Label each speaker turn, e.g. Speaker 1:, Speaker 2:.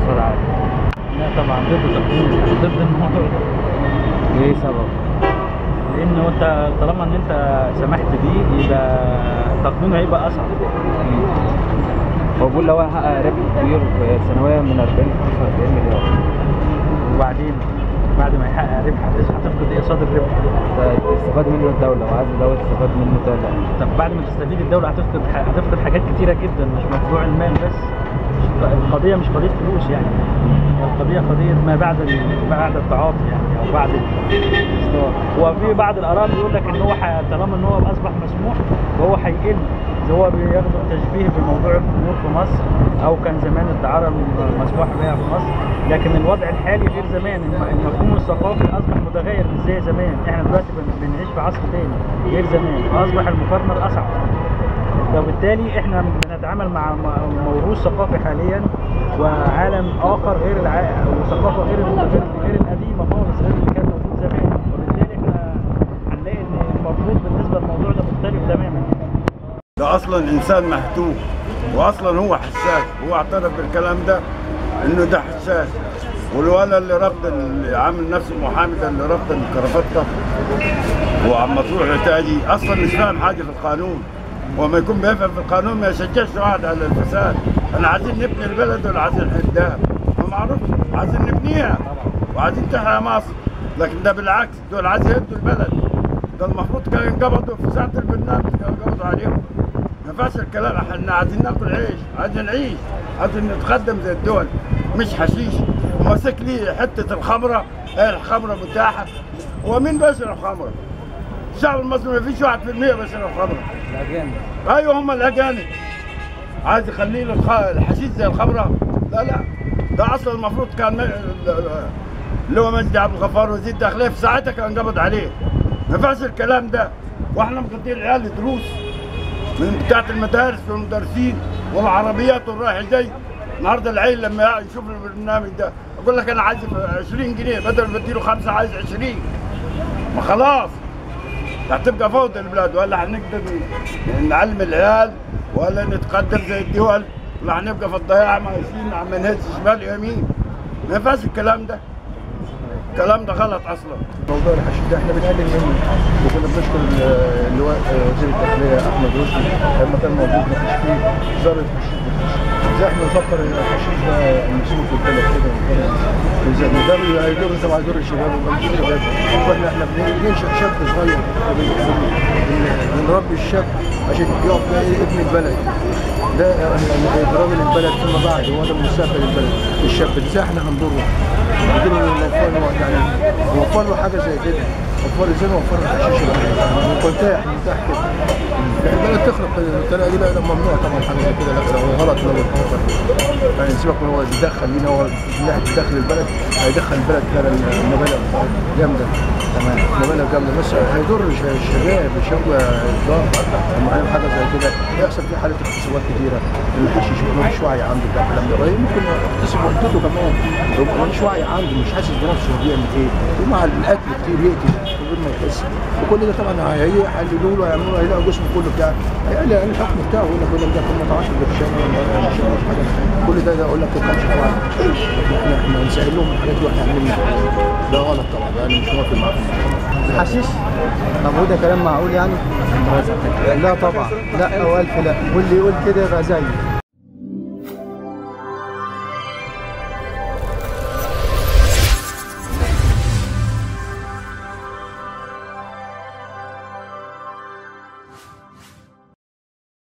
Speaker 1: اقتصاد عالي
Speaker 2: لا طبعا ضد تقنين ضد الموضوع ده
Speaker 1: ايه سبب؟
Speaker 2: لان هو انت طالما ان انت سمحت بيه يبقى تقنينه هيبقى اصعب
Speaker 1: هو بيقول لو هيحقق ربح كبير سنويا من 40 ل 45 مليار
Speaker 2: وبعدين بعد ما يحقق ربح هتس- هتفقد ايه قصاد الربح
Speaker 1: ده تستفاد منه الدولة وعايز الدولة تستفاد منه الدولة
Speaker 2: طب بعد ما تستفيد الدوله هتفقد ح- هتفقد حاجات كتيره جدا مش موضوع المال بس مش- القضيه مش قضيه فلوس يعني القضيه قضيه ما بعد ال- بعد التعاطي يعني او بعد الاصدار وفي بعض الاراء بيقول لك ان هو ح- طالما ان هو اصبح مسموح فهو هيقل زي هو بياخدوا تشبيه بموضوع الخمور في مصر او كان زمان الدعاره الم- مسموح بها في مصر لكن الوضع الحالي غير زمان الم- المفهوم الثقافي اصبح متغير مش زي زمان احنا دلوقتي بن- بنعيش في عصر تاني غير زمان فاصبح المقارنه اصعب فبالتالي احنا بنتعامل مع م- موروث ثقافي حاليا وعالم اخر غير الع... وثقافه غير ال- غير غير القديمه خالص غير اللي كان موجود زمان وبالتالي احنا هنلاقي ان المفروض بالنسبه للموضوع ده مختلف تماما
Speaker 3: ده اصلا انسان مهتوك واصلا هو حساس هو اعترف بالكلام ده انه ده حساس والولد اللي ربط اللي عامل نفسه محامي ده اللي ربط الكرافته وعم تروح تاجي اصلا مش فاهم حاجه في القانون وما يكون بيفهم في القانون ما يشجعش واحد على الفساد احنا عايزين نبني البلد ولا عايزين نهدها ما معروف عايزين نبنيها وعايزين تحيا مصر لكن ده بالعكس دول عايزين يهدوا البلد ده المفروض كانوا ينقبضوا في ساعة البرنامج كانوا ينقبضوا عليهم ما ينفعش الكلام احنا عايزين ناكل عيش عايزين نعيش عايزين نتقدم زي الدول مش حشيش وماسك لي حتة الخمرة هي الخمرة متاحة ومين بيشرب خمرة؟ الشعب المصري ما فيش واحد في المية بيشرب خمرة
Speaker 1: الأجانب
Speaker 3: ايوه هم الاجانب عايز يخليه له الخ- الحشيش زي الخمره لا لا ده اصلا المفروض كان م- اللي هو مجدي عبد الغفار وزير الداخليه في ساعتها كان قبض عليه ما ينفعش الكلام ده واحنا مقضيين العيال دروس من بتاعت المدارس والمدرسين والعربيات والرايح جاي النهارده العيل لما يشوف البرنامج ده يقول لك انا عايز 20 جنيه بدل ما اديله خمسه عايز 20 ما خلاص هتبقى فوضى البلاد ولا هنقدر نعلم العيال ولا نتقدم زي الدول ولا هنبقى في الضياع ماشيين عم نهز شمال يمين ما ينفعش الكلام ده الكلام ده غلط اصلا
Speaker 4: موضوع الحشيش ده احنا بنقلل منه وكنا بنشكر ال- اللواء آه، وزير الداخليه احمد رشدي لما كان موجود ما كانش فيه ذره حشيش ازاي احنا نفكر ان الحشيش ده نسيبه في البلد كده ونفكر ازاي ده هيضر طبعا هيضر الشباب ويضر الشباب واحنا احنا بننشا شاب صغير بن- بن- بنربي الشاب عشان يقف ده ابن البلد ده آه، راجل البلد فيما بعد هو ده مستقبل البلد الشاب ازاي احنا هنضره قدر نوفر له يعني نوفر له حاجه زي كده نوفر ازاي نوفر له حشيش متاح متاح كده يعني البلد تخرب بالطريقه دي لا ده ممنوع طبعا حاجه زي كده لا ده هو غلط لو يتوفر يعني سيبك من هو يتدخل لينا هو من ناحيه دخل البلد هيدخل البلد فعلا المبالغ جامده تمام مبالغ جامده بس هيضر الش- الشباب الشباب الضار لما يعمل حاجه زي كده يحصل فيه حاله اغتصابات كتيره الحشيش ما فيش وعي عنده ده الكلام ده وهي ممكن يغتصب والدته كمان يبقى مفيش وعي عنده مش حاسس بنفسه هو بيعمل ايه ومع الاكل كتير يقتل من غير ما يحس وكل ده طبعا هيحللوا له هيعملوا له هيلاقوا جسمه كله بتاع هيقلل يعني الحكم بتاعه يقول لك يقول لك ده كل ما تعاش بالشام حاجه كل ده ده يقول لك ما كانش طبعا احنا احنا نسهل لهم الحاجات دي واحنا عاملين ده غلط طبعا يعني مش موافق معاهم
Speaker 5: الحشيش طب وده كلام معقول يعني؟ لا طبعا لا او الف لا واللي يقول كده يبقى زيه